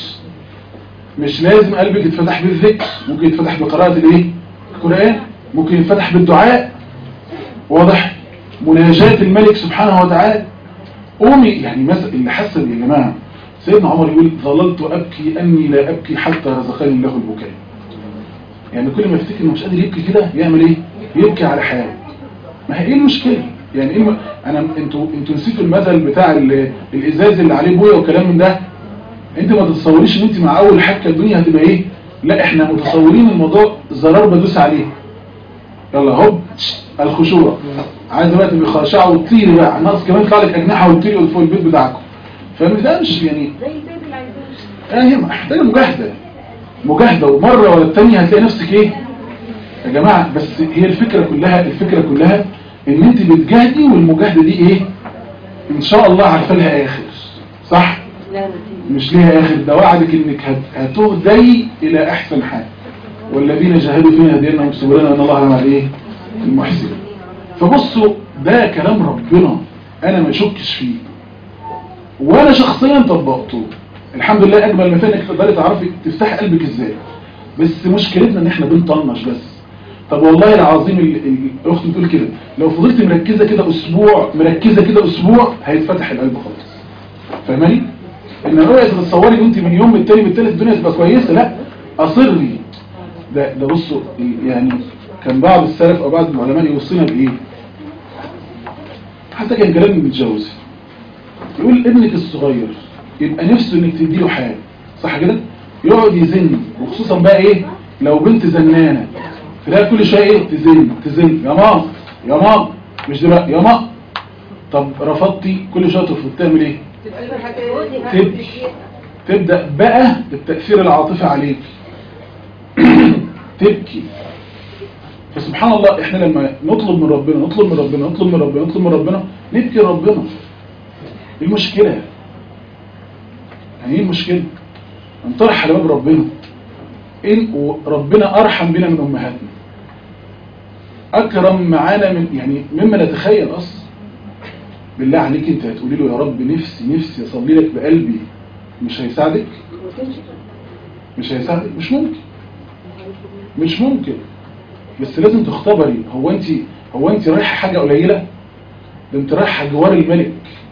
مش لازم قلبك يتفتح بالذكر ممكن يتفتح بقراءه الايه القران ممكن يتفتح بالدعاء واضح مناجاة الملك سبحانه وتعالى قومي يعني مثلا اللي حسب يا جماعه سيدنا عمر يقول ظللت ابكي اني لا ابكي حتى رزقني الله البكاء يعني كل ما يفتكر انه مش قادر يبكي كده يعمل ايه يبكي على حاله ما هي ايه المشكله يعني ايه الم... انا انتوا انتوا نسيتوا المثل بتاع ال... الازاز اللي عليه بويه وكلام من ده انت ما تتصوريش ان انت مع اول حكه الدنيا هتبقى ايه لا احنا متصورين الموضوع زرار بدوس عليه يلا هوب الخشوع عايز بقى تبقى خاشعه وتطيري بقى ناقص كمان يطلع لك اجنحه وتطيري فوق البيت بتاعكم فاهم ده مش يعني زي البيبي اللي عايزين يعني هي محتاجه مجاهده مجاهده ومره ولا الثانيه هتلاقي نفسك ايه يا جماعه بس هي الفكره كلها الفكره كلها ان انت بتجاهدي والمجاهده دي ايه ان شاء الله عارفه لها اخر صح مش ليها اخر ده وعدك انك هت- هتهدي الى احسن حال والذين جاهدوا فينا هديناهم سبلنا ان الله مع الايه المحسنين فبصوا ده كلام ربنا انا ما اشكش فيه وانا شخصيا طبقته الحمد لله اجمل ما فيه انك تقدري تعرفي تفتحي قلبك ازاي بس مشكلتنا ان احنا بنطنش بس طب والله العظيم ال- ال- الاخت بتقول كده لو فضلت مركزه كده اسبوع مركزه كده اسبوع هيتفتح القلب خالص فاهماني ان اوعي تتصوري ان انت من يوم التاني بالتالت الدنيا تبقى كويسه لا اصري ده ده بصوا يعني كان بعض السلف او بعض العلماء يوصينا بايه حتى كان كلام ابن الجوزي يقول ابنك الصغير يبقى نفسه انك تديله حاجه صح كده يقعد يزن وخصوصا بقى ايه لو بنت زنانه تلاقي كل شويه ايه تزن تزن يا ماما يا ماما مش دلوقتي يا ماما طب رفضتي كل شويه ترفض تعمل ايه تبكي تبدا بقى التاثير العاطفي عليك تبكي فسبحان الله احنا لما نطلب من ربنا نطلب من ربنا نطلب من ربنا نطلب من ربنا نبكي ربنا ايه المشكله يعني ايه المشكله نطرح على باب ربنا إن وربنا ارحم بنا من امهاتنا اكرم معانا من يعني مما نتخيل اصلا بالله عليك انت هتقولي له يا رب نفسي نفسي اصلي لك بقلبي مش هيساعدك مش هيساعدك مش ممكن مش ممكن بس لازم تختبري هو انت هو انت رايحه حاجه قليله ده انت رايحه جوار الملك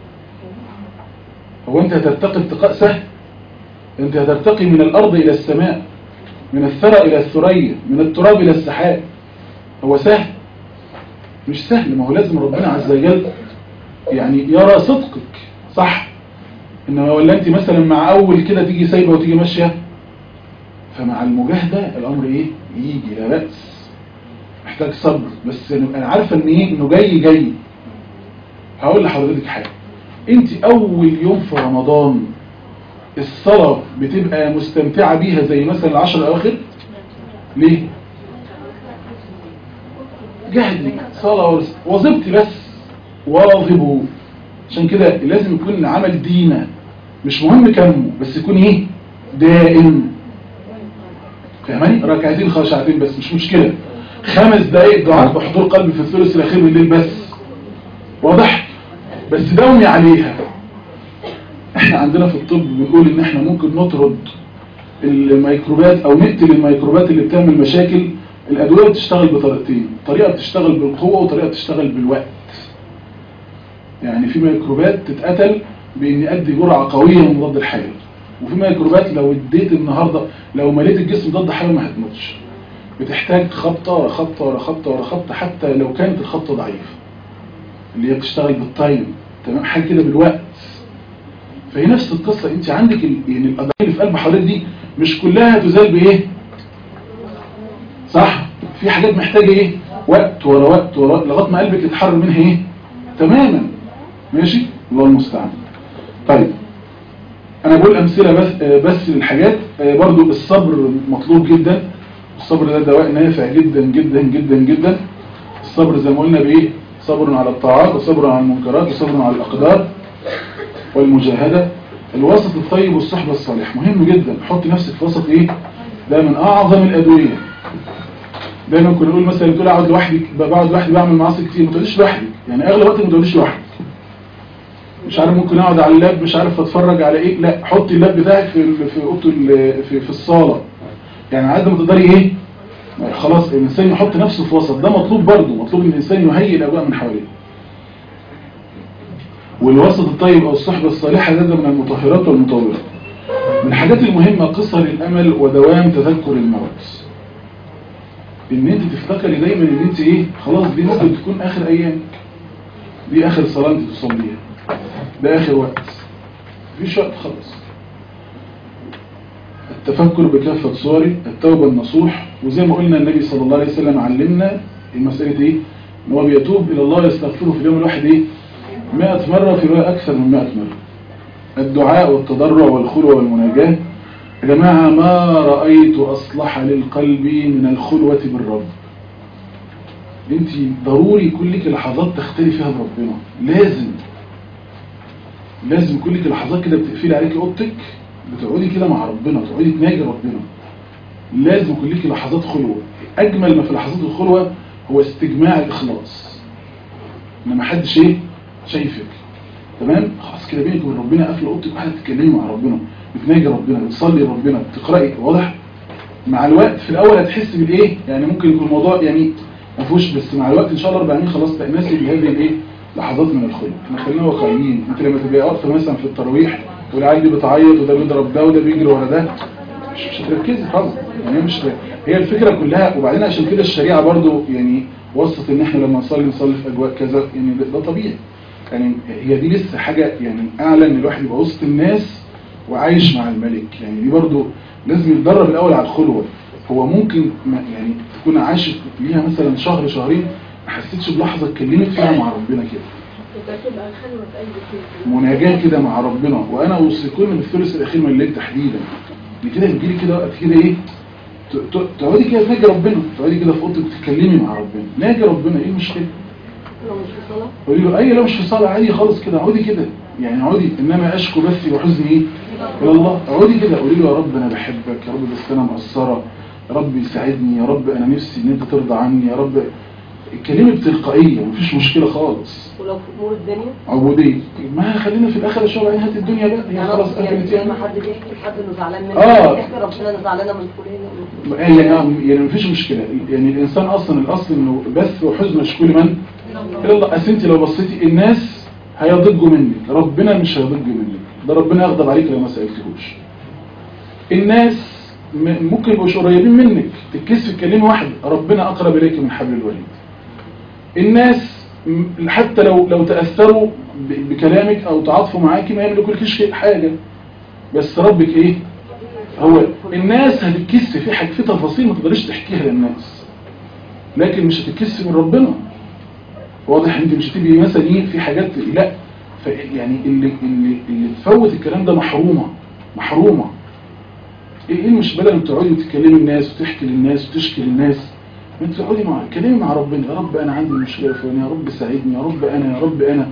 هو انت هترتقي ارتقاء سهل انت هترتقي من الارض الى السماء من الثرى الى الثريا من التراب الى السحاب هو سهل مش سهل ما هو لازم ربنا عز وجل يعني يرى صدقك صح انما ولا انت مثلا مع اول كده تيجي سايبه وتيجي ماشيه فمع المجاهده الامر ايه يجي لا بأس محتاج صبر بس انا عارفه ان ايه انه جاي جاي هقول لحضرتك حاجه انت اول يوم في رمضان الصلاه بتبقى مستمتعه بيها زي مثلا العشر الاواخر ليه جهدي صلاه ورس- وظيفتي بس واظبوا عشان كده لازم يكون العمل دينا مش مهم كمه بس يكون ايه دائم فاهماني ركعتين خاشعتين بس مش مشكلة خمس دقائق دعاء بحضور قلب في الثلث الاخير من الليل بس واضح بس دومي عليها احنا عندنا في الطب بنقول ان احنا ممكن نطرد الميكروبات او نقتل الميكروبات اللي بتعمل مشاكل الادويه بتشتغل بطريقتين طريقه بتشتغل بالقوه وطريقه بتشتغل بالوقت يعني في ميكروبات تتقتل بان ادي جرعه قويه من مضاد الحيوي وفي ميكروبات لو اديت النهارده لو مليت الجسم ضد حيوي ما هتموتش بتحتاج خبطه ورا خبطه ورا خبطه ورا خبطه حتى لو كانت الخبطه ضعيفه اللي هي بتشتغل بالتايم تمام حاجه كده بالوقت فهي نفس القصه انت عندك ال... يعني القضايا اللي في قلب حضرتك دي مش كلها تزال بايه صح في حاجات محتاجه ايه وقت ورا وقت ورا وقت لغايه ما قلبك يتحرر منها ايه تماما ماشي الله المستعان طيب انا بقول امثله بس آه، بس للحاجات آه، برضو الصبر مطلوب جدا الصبر ده دواء نافع جدا جدا جدا جدا الصبر زي ما قلنا بايه صبر على الطاعات وصبر على المنكرات وصبر على الاقدار والمجاهده الوسط الطيب والصحبه الصالح مهم جدا حط نفسك في وسط ايه ده من اعظم الادويه دايما كنا نقول مثلا تقول اقعد لوحدي بقعد لوحدي بعمل معاصي كتير ما تقعدش لوحدك يعني اغلب وقتك ما تقعدش لوحدك مش عارف ممكن اقعد على اللاب مش عارف اتفرج على ايه لا حطي اللاب بتاعك في في اوضه ال- في في الصاله يعني عايز ما تقدري ايه خلاص الانسان يحط نفسه في وسط ده مطلوب برضه مطلوب ان الانسان يهيئ الاجواء من حواليه والوسط الطيب او الصحبه الصالحه ده, ده من المطهرات والمطورات من الحاجات المهمه قصر الامل ودوام تذكر الموت ان انت تفتكري دايما ان انت ايه خلاص دي ممكن تكون اخر ايامك دي اخر صلاه انت تصليها ده اخر وقت مفيش وقت خلاص التفكر بكافة صوري التوبة النصوح وزي ما قلنا النبي صلى الله عليه وسلم علمنا المسألة ايه ان هو بيتوب الى الله يستغفره في اليوم الواحد ايه 100 مرة في رواية اكثر من 100 مرة الدعاء والتضرع والخلوة والمناجاة يا جماعة ما رأيت أصلح للقلب من الخلوة بالرب انت ضروري يكون لك لحظات تختلي فيها بربنا لازم لازم يكون لك لحظات كده بتقفلي عليكي اوضتك بتقعدي كده مع ربنا تقعدي تناجي ربنا لازم يكون لك لحظات خلوة اجمل ما في لحظات الخلوة هو استجماع الاخلاص ان ما حدش ايه شايفك تمام خلاص كده بينك وبين ربنا قافله اوضتك وقاعده تتكلمي مع ربنا بتناجي ربنا بتصلي ربنا بتقراي واضح مع الوقت في الاول هتحس بالايه يعني ممكن يكون الموضوع يعني ما فيهوش بس مع الوقت ان شاء الله رب العالمين خلاص تأنسي بهذه الايه لحظات من الخلق احنا خلينا واقعيين انت لما تبقى واقفه مثلا في التراويح والعيال دي بتعيط وده بيضرب ده وده بيجري ورا ده مش مش هتركزي خالص يعني هي مش هي الفكره كلها وبعدين عشان كده الشريعه برضو يعني وصت ان احنا لما نصلي نصلي في اجواء كذا يعني ده, ده طبيعي يعني هي دي لسه حاجه يعني اعلى ان الواحد يبقى وسط الناس وعايش مع الملك يعني دي برضو لازم يتدرب الاول على الخلوه هو ممكن ما يعني تكون عايش ليها مثلا شهر شهرين ما حسيتش بلحظه اتكلمت فيها مع ربنا كده يبقى تبقى الخلوة في قلب كده مناجاة كده مع ربنا وانا اوصيكم من الثلث الاخير من الليل تحديدا ان كده بيجيلي كده وقت كده ايه ت- ت- تقعدي كده تناجي ربنا تقعدي كده في اوضتك تتكلمي مع ربنا ناجي ربنا ايه المشكله لو مش في صلاة قولي له اي لو مش في صلاه عادي خالص كده اقعدي كده يعني اقعدي انما اشكو بثي وحزني ايه الى الله اقعدي كده قولي له يا رب انا بحبك يا رب بس انا مقصره يا رب يساعدني يا رب انا نفسي ان انت ترضى عني يا رب اتكلمي بتلقائيه مفيش مشكله خالص ولو في أمور الدنيا عبوديه ما خلينا في الاخر شويه بعدين هات الدنيا بقى هي يعني خلاص أقصد يعني قفلت زي يعني ما حد بيحكي لحد إنه زعلان منه آه. بيحكي ربنا أنا زعلانة من فلان يعني يعني مفيش مشكله يعني الانسان اصلا الاصل انه بث وحزن مشكو لمن الى الله اصل انت لو بصيتي الناس هيضجوا منك ربنا مش هيضج منك ده ربنا يغضب عليك لو ما سالتهوش الناس م- ممكن يبقوا مش قريبين منك تتكسف تكلمي واحد ربنا اقرب اليك من حبل الوريد الناس م- حتى لو لو تاثروا ب- بكلامك او تعاطفوا معاكي ما يملكولكيش حاجه بس ربك ايه هو الناس هتتكسف في حاجه في تفاصيل ما تقدريش تحكيها للناس لكن مش هتتكسف من ربنا واضح انت مش هتبقي مثلا ايه في حاجات لا ف- يعني اللي اللي اللي تفوت الكلام ده محرومه محرومه ايه ايه مش بدل ما تقعدي وتكلمي الناس وتحكي للناس وتشكي للناس انت تقعدي مع كلمي مع ربنا يا رب انا عندي مشكله فلانيه يا رب ساعدني يا رب انا يا رب انا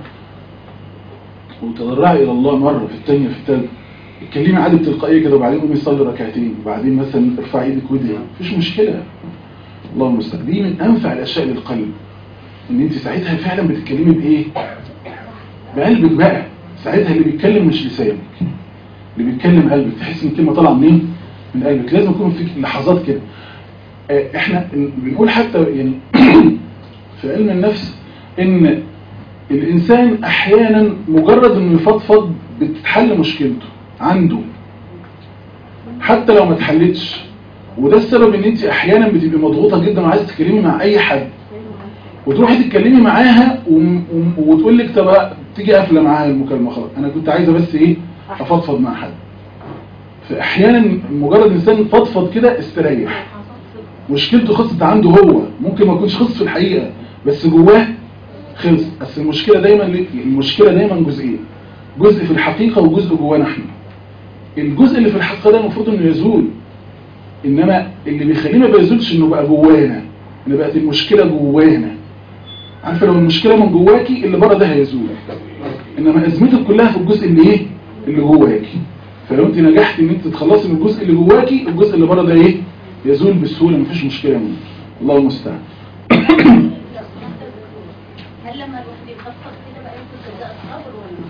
وتضرعي الى الله مره في الثانيه في الثالثه اتكلمي عادي بتلقائيه كده وبعدين قومي صلي ركعتين وبعدين مثلا ارفعي ايدك وادعي مفيش مشكله الله المستعان دي من انفع الاشياء للقلب ان انت ساعتها فعلا بتتكلمي بايه بقلبك بقى ساعتها اللي بيتكلم مش لسانك اللي بيتكلم قلبك تحس ان الكلمه طالعه منين من قلبك لازم يكون في لحظات كده آه، احنا بنقول حتى يعني في علم النفس ان الانسان احيانا مجرد انه يفضفض بتتحل مشكلته عنده حتى لو ما اتحلتش وده السبب ان انت احيانا بتبقي مضغوطه جدا وعايزه تتكلمي مع اي حد وتروحي تتكلمي معاها وم- وم- وتقول لك طب تيجي قافله معاها المكالمه خلاص انا كنت عايزه بس ايه افضفض مع حد فاحيانا مجرد انسان فضفض كده استريح مشكلته خلصت عنده هو ممكن ما يكونش خلص في الحقيقه بس جواه خلص بس المشكله دايما ليه؟ المشكله دايما جزئين جزء في الحقيقه وجزء جوانا احنا الجزء اللي في الحقيقه ده المفروض انه يزول انما اللي بيخليه ما بيزولش انه بقى جوانا ان بقت المشكله جوانا عارفه لو المشكله من جواكي اللي بره ده هيزول انما ازمتك كلها في الجزء اللي ايه اللي جواكي فلو انت نجحتي ان انت تتخلصي من الجزء اللي جواكي الجزء اللي بره ده ايه يزول بسهوله مفيش مشكله منه الله المستعان هل لما الواحد يخطط كده بقى يمكن تبدا الصبر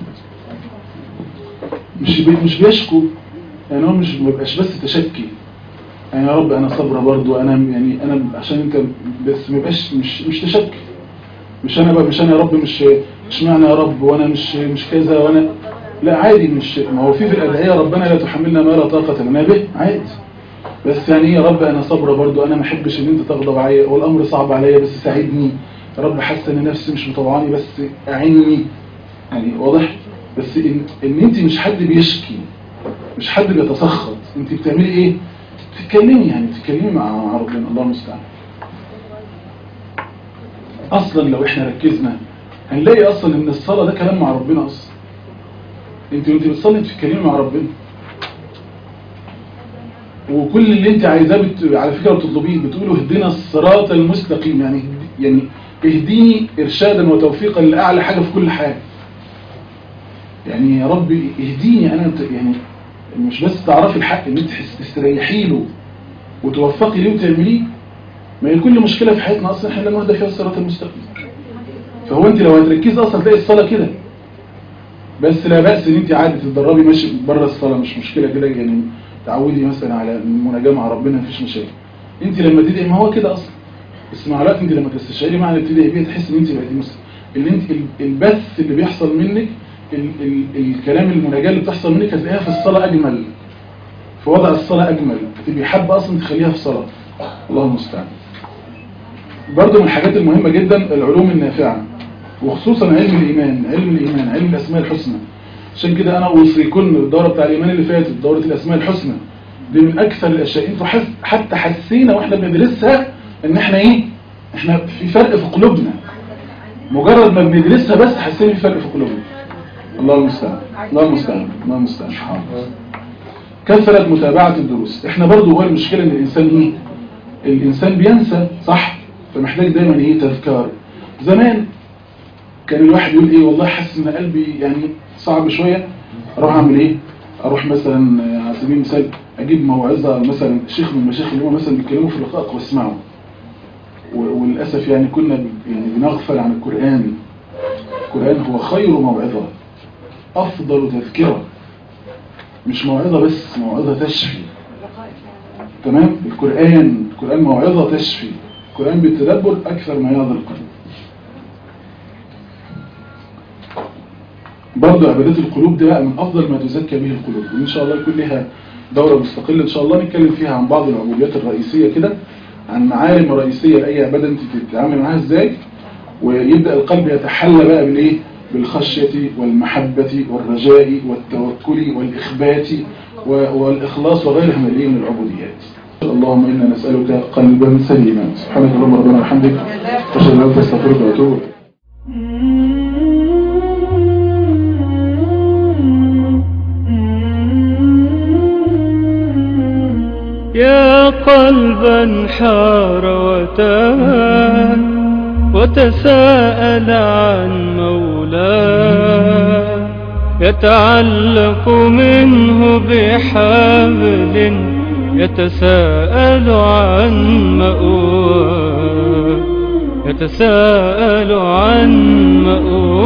ولا مش بي مش بيشكو يعني هو مش ما بيبقاش بس تشكي يعني يا رب انا صابره برضو انا يعني انا عشان انت بس ما يبقاش مش مش تشكي مش انا بقى مش انا يا رب مش مش معنى يا رب وانا مش مش كذا وانا لا عادي مش ما هو في في الادعيه ربنا لا تحملنا ما لا طاقه لنا به عادي بس يعني ايه يا رب انا صابره برضو انا ما احبش ان انت تغضب عليا والامر صعب عليا بس ساعدني يا رب حاسه ان نفسي مش مطوعاني بس اعيني يعني واضح بس ان, إن انت مش حد بيشكي مش حد بيتسخط انت بتعملي ايه بتتكلمي يعني بتتكلمي مع مع ربنا الله المستعان اصلا لو احنا ركزنا هنلاقي اصلا ان الصلاه ده كلام مع ربنا اصلا انت وانت بتصلي بتتكلمي مع ربنا وكل اللي انت عايزاه بت... على فكره بتطلبيه بتقولوا اهدنا الصراط المستقيم يعني يعني اهديني ارشادا وتوفيقا لاعلى حاجه في كل حاجه يعني يا رب اهديني انا ت- يعني مش بس تعرفي الحق ان انت تحس- تستريحي له وتوفقي ليه وتعمليه ما هي كل مشكله في حياتنا اصلا احنا لا نهدى فيها الصراط المستقيم فهو انت لو هتركزي اصلا تلاقي الصلاه كده بس لا باس ان انت عادي تتدربي ماشي بره الصلاه مش مشكله كده يعني تعودي مثلا على المناجاه مع ربنا مفيش مشاكل انت لما تدعي ما هو كده اصلا بس مع الوقت انت لما تستشعري معنى تدعي بيه تحس ان انت بقيتي مسلم اللي انت ال- البث اللي بيحصل منك ال ال الكلام المناجاه اللي بتحصل منك هتلاقيها في الصلاه اجمل في وضع الصلاه اجمل تبقي حابه اصلا تخليها في صلاه الله المستعان برضه من الحاجات المهمه جدا العلوم النافعه وخصوصا علم الايمان علم الايمان علم الاسماء الحسنى عشان كده انا اوصيكم الدوره بتاع الايمان اللي فاتت دوره الاسماء الحسنى دي من اكثر الاشياء انتوا حس حتى حسينا واحنا بندرسها ان احنا ايه احنا في فرق في قلوبنا مجرد ما بندرسها بس حسينا في فرق في قلوبنا الله المستعان الله المستعان الله المستعان حاضر. كثرة متابعة الدروس احنا برضو هو المشكلة ان الانسان ايه الانسان بينسى صح فمحتاج دايما ايه تذكار زمان كان الواحد يقول ايه والله حاسس ان قلبي يعني صعب شوية اروح اعمل ايه اروح مثلا آه، على سبيل المثال اجيب موعظة مثلا شيخ من المشايخ اللي هم مثلا بيتكلموا في اللقاء واسمعه و- وللأسف يعني كنا ب- يعني بنغفل عن القرآن القرآن هو خير موعظة أفضل تذكرة مش موعظة بس موعظة تشفي تمام القرآن القرآن موعظة تشفي القرآن بالتدبر أكثر ما يعظ القلب برضه عبادات القلوب ده بقى من أفضل ما تزكى به القلوب وإن شاء الله يكون لها دورة مستقلة إن شاء الله نتكلم فيها عن بعض العبوديات الرئيسية كده عن معالم رئيسية لأي عبادة أنت تتعامل معاها إزاي ويبدأ القلب يتحلى بقى بالإيه بالخشية والمحبة والرجاء والتوكل والإخبات و- والإخلاص وغيرها من الإيه من العبوديات اللهم إنا نسألك قلبا سليما سبحانك اللهم ربنا وبحمدك أشهد أن لا إله إلا أنت أستغفرك وأتوب إليك يا قلبا حار وتاه وتساءل عن مولاه يتعلق منه بحبل يتساءل عن مأواه يتساءل عن مأواه